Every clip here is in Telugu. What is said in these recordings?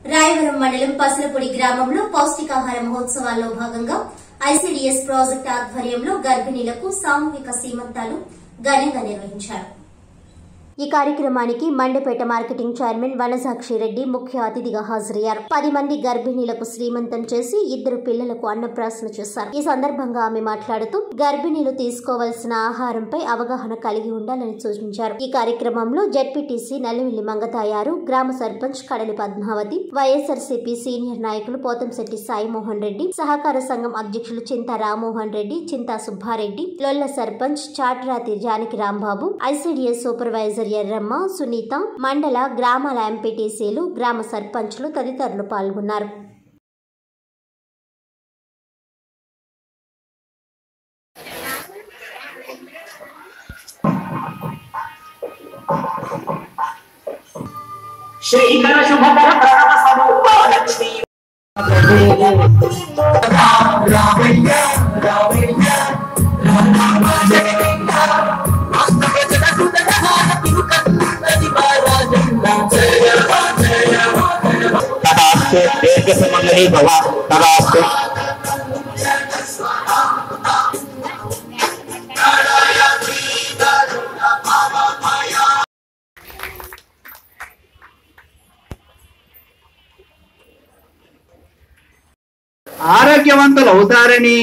రాయవరం మండలం పసలపూడి గ్రామంలో పౌష్టికాహార మహోత్సవాల్లో భాగంగా ఐసీడీఎస్ ప్రాజెక్టు ఆధ్వర్యంలో గర్భిణీలకు సామూహిక సీమంతాలు ఘనంగా నిర్వహించారు ఈ కార్యక్రమానికి మండపేట మార్కెటింగ్ చైర్మన్ వనసాక్షి రెడ్డి ముఖ్య అతిథిగా హాజరయ్యారు పది మంది గర్భిణీలకు శ్రీమంతం చేసి ఇద్దరు పిల్లలకు అన్నప్రాసన చేశారు ఈ సందర్భంగా ఆమె మాట్లాడుతూ గర్భిణీలు తీసుకోవాల్సిన ఆహారంపై అవగాహన కలిగి ఉండాలని సూచించారు ఈ కార్యక్రమంలో జడ్పీటీసీ నల్లిమిల్లి మంగతాయారు గ్రామ సర్పంచ్ కడలి పద్మావతి వైఎస్ఆర్సీపీ సీనియర్ నాయకులు పోతంశెట్టి సాయిమోహన్ రెడ్డి సహకార సంఘం అధ్యక్షులు చింతా రామ్మోహన్ రెడ్డి చింతా సుబ్బారెడ్డి లొల్ల సర్పంచ్ చాట్రాతి జానకి రాంబాబు ఐసీడీఎస్ సూపర్వైజర్ ఎర్రమ్మ సునీత మండల గ్రామాల ఎంపీటీసీలు గ్రామ సర్పంచ్లు తదితరులు పాల్గొన్నారు శ్రీకర శుభకర ప్రణవ సమూహ లక్ష్మీ तदास्तु दीर्घसुमङ्गली भव तदास्तु ఆరోగ్యవంతులు అవుతారని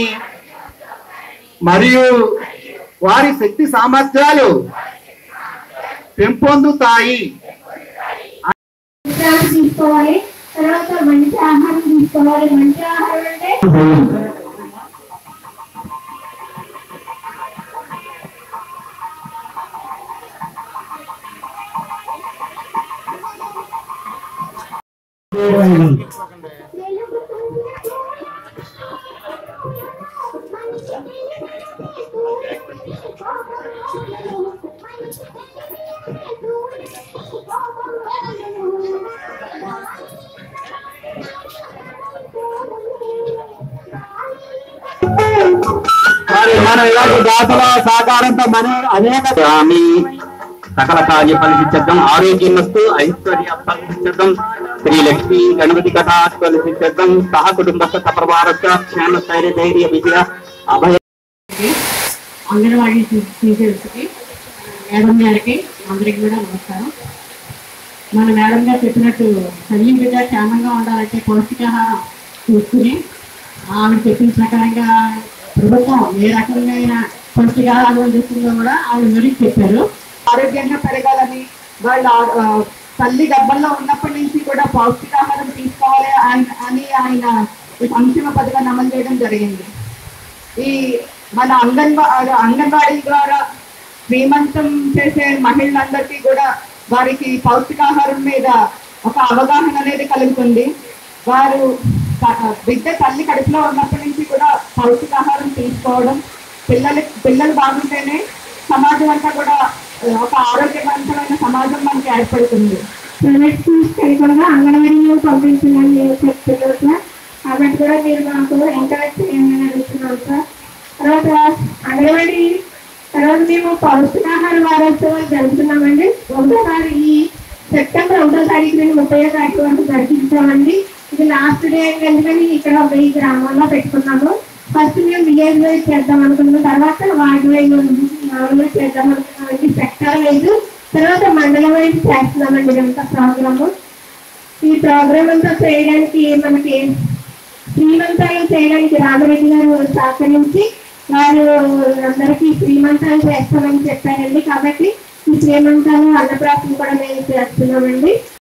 మరియు వారి శక్తి సామర్థ్యాలు పెంపొందుతాయి విశ్రాంతి తీసుకోవాలి తర్వాత మంచి ఆహారం తీసుకోవాలి మంచి ఆహారం అంటే మరి మన ఇలాంటి దాతల సహకారంతో మన అనేక స్వామి సకల కార్య ఫలించద్దం ఆరోగ్యమస్తు ఐశ్వర్య ఫలించద్దం శ్రీ లక్ష్మీ గణపతి కథ ఫలించద్దం సహ కుటుంబ సపరివారస్య క్షేమ స్థైర్య ధైర్య విజయ అభయ అంగన్వాడీ టీచర్స్కి మేడం గారికి అందరికి కూడా నమస్కారం మన మేడం గారు చెప్పినట్టు తల్లి బిడ్డ క్షేమంగా ఉండాలంటే పౌష్టికాహారం చూసుకుని ఆవిడ చెప్పిన ప్రకారంగా ప్రభుత్వం ఏ రకమైన పౌష్టికాహారం అందిస్తుందో కూడా ఆవిడ వివరించి చెప్పారు ఆరోగ్యంగా పెరగాలని వాళ్ళ ఆ, తల్లి గర్భంలో ఉన్నప్పటి నుంచి కూడా పౌష్టికాహారం తీసుకోవాలి ఆయన అని ఆయన ఈ సంక్షేమ పథకాన్ని అమలు చేయడం జరిగింది ఈ మన అంగన్వా అంగన్వాడీ ద్వారా శ్రీమంతం చేసే మహిళలందరికీ కూడా వారికి పౌష్టికాహారం మీద ఒక అవగాహన అనేది కలుగుతుంది వారు త- బిడ్డ తల్లి కడుపులో ఉన్నప్పటి నుంచి కూడా పౌష్టికాహారం తీసుకోవడం పిల్లలు పిల్లలు బాగుంటేనే సమాజం అంతా కూడా ఆ, ఒక ఆరోగ్యవంతమైన సమాజం మనకి ఏర్పడుతుంది ప్రైవేట్ స్కూల్స్ కూడా అంగన్వాడీలో పంపించమని చెప్తున్నారు సార్ కాబట్టి కూడా మీరు మాకు ఎంకరేజ్ చేయాలని అడుగుతున్నాం సార్ తర్వాత అంగన్వాడీ తర్వాత మేము పౌష్టికాహార వారోత్సవాలు జరుపుతున్నామండి ఒకసారి ఈ సెప్టెంబర్ ఒకటో తారీఖు నుండి ముప్పై తారీఖు వరకు జరిపించామండి ఇది లాస్ట్ డే ఎందుకని ఇక్కడ ఒక ఈ గ్రామంలో పెట్టుకున్నాము ఫస్ట్ మేము విలేజ్ వైజ్ చేద్దాం అనుకున్నాం తర్వాత వార్డు వైజ్ నార్మల్ చేద్దాం అనుకున్నామండి సెక్టర్ వైజ్ తర్వాత మండలం వైజ్ చేస్తున్నామండి ఇదంతా ప్రోగ్రాము ఈ ప్రోగ్రామ్ అంతా చేయడానికి మనకి శ్రీమంతాలు చేయడానికి రామరెడ్డి గారు సహకరించి వారు అందరికీ శ్రీమంతాలు చేస్తామని చెప్పారండి కాబట్టి ఈ శ్రీమంతాలు అన్నప్రాసం కూడా మేము చేస్తున్నామండి